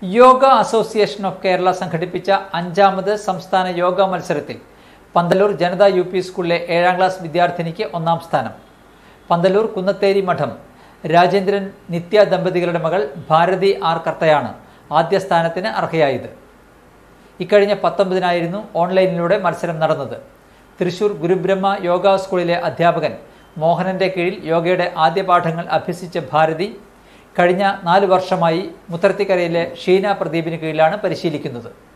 yoga association of Kerala സംഘടിപ്പിച്ച അഞ്ചാമത് സംസ്ഥാന യോഗ മത്സരത്തിൽ പന്തലൂർ ജനതാ യു പി സ്കൂളിലെ ഏഴാം ക്ലാസ് വിദ്യാർത്ഥിനിക്ക് ഒന്നാം സ്ഥാനം പന്തലൂർ കുന്നത്തേരി മഠം രാജേന്ദ്രൻ നിത്യ ദമ്പതികളുടെ മകൾ ഭാരതി ആർ കർത്തയാണ് ആദ്യ സ്ഥാനത്തിന് അർഹയായത് ഇക്കഴിഞ്ഞ പത്തൊമ്പതിനായിരുന്നു ഓൺലൈനിലൂടെ മത്സരം നടന്നത് തൃശൂർ ഗുരുബ്രഹ്മ യോഗ സ്കൂളിലെ അധ്യാപകൻ മോഹനന്റെ കീഴിൽ യോഗയുടെ ആദ്യ പാഠങ്ങൾ അഭ്യസിച്ച ഭാരതി കഴിഞ്ഞ നാല് വർഷമായി മുത്തർത്തിക്കരയിലെ ഷീന പ്രദീപിന് കീഴിലാണ് പരിശീലിക്കുന്നത്